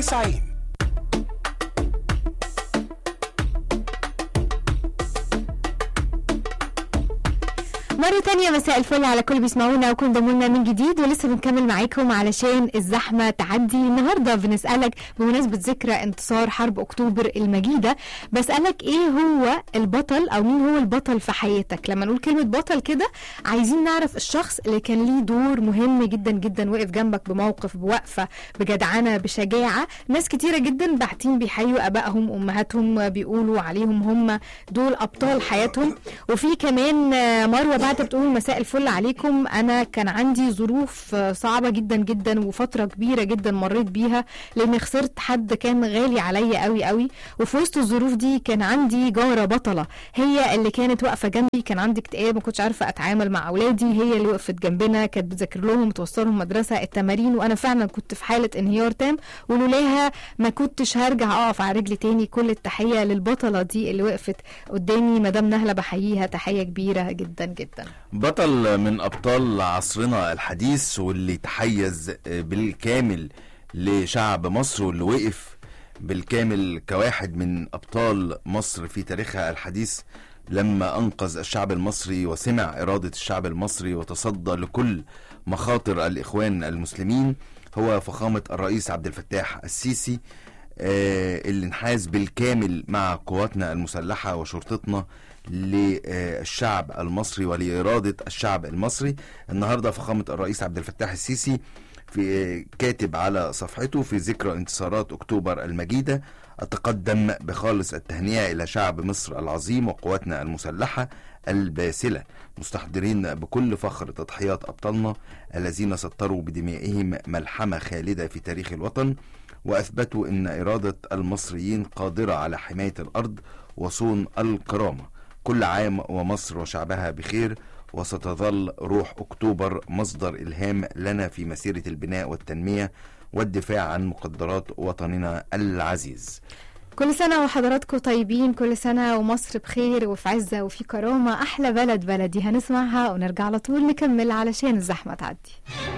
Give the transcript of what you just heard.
90 مرة تانية مساء الفل على كل بيسمعونا وكل ضمونا من جديد ولسه بنكمل معاكم علشان الزحمة تعدي النهاردة بنسألك بمناسبة ذكرى انتصار حرب أكتوبر المجيدة بسألك إيه هو البطل أو مين هو البطل في حياتك لما نقول كلمة بطل كده عايزين نعرف الشخص اللي كان ليه دور مهم جدا جدا وقف جنبك بموقف بوقفة بجدعنة بشجاعة ناس كتيرة جدا باعتين بيحيوا أبائهم وأمهاتهم بيقولوا عليهم هم دول أبطال حياتهم وفي كمان آه، مروة بعد بتقول مساء الفل عليكم أنا كان عندي ظروف آه، صعبة جدا جدا وفترة كبيرة جدا مريت بيها لأني خسرت حد كان غالي عليا قوي قوي وفي وسط الظروف دي كان عندي جارة بطلة هي اللي كانت واقفة جنبي كان عندي اكتئاب ما كنتش عارفة أتعامل مع أولادي هي اللي وقفت جنبنا كانت بتذاكر لهم توصلهم مدرسة التمارين وأنا فعلا كنت في حالة انهيار تام ولولاها ما كنتش هرجع أقف على رجلي تاني كل التحية للبطلة دي اللي وقفت قدامي مدام نهلة بحييها تحية كبيرة جدا جدا بطل من ابطال عصرنا الحديث واللي تحيز بالكامل لشعب مصر واللي وقف بالكامل كواحد من ابطال مصر في تاريخها الحديث لما انقذ الشعب المصري وسمع اراده الشعب المصري وتصدى لكل مخاطر الاخوان المسلمين هو فخامه الرئيس عبد الفتاح السيسي آه، اللي انحاز بالكامل مع قواتنا المسلحه وشرطتنا للشعب المصري ولإرادة الشعب المصري النهاردة فخامة الرئيس عبد الفتاح السيسي في كاتب على صفحته في ذكرى انتصارات أكتوبر المجيدة أتقدم بخالص التهنئة إلى شعب مصر العظيم وقواتنا المسلحة الباسلة مستحضرين بكل فخر تضحيات أبطالنا الذين سطروا بدمائهم ملحمة خالدة في تاريخ الوطن وأثبتوا أن إرادة المصريين قادرة على حماية الأرض وصون الكرامة كل عام ومصر وشعبها بخير وستظل روح أكتوبر مصدر إلهام لنا في مسيرة البناء والتنمية والدفاع عن مقدرات وطننا العزيز كل سنة وحضراتكم طيبين كل سنة ومصر بخير وفي عزة وفي كرامة أحلى بلد بلدي هنسمعها ونرجع على طول نكمل علشان الزحمة تعدي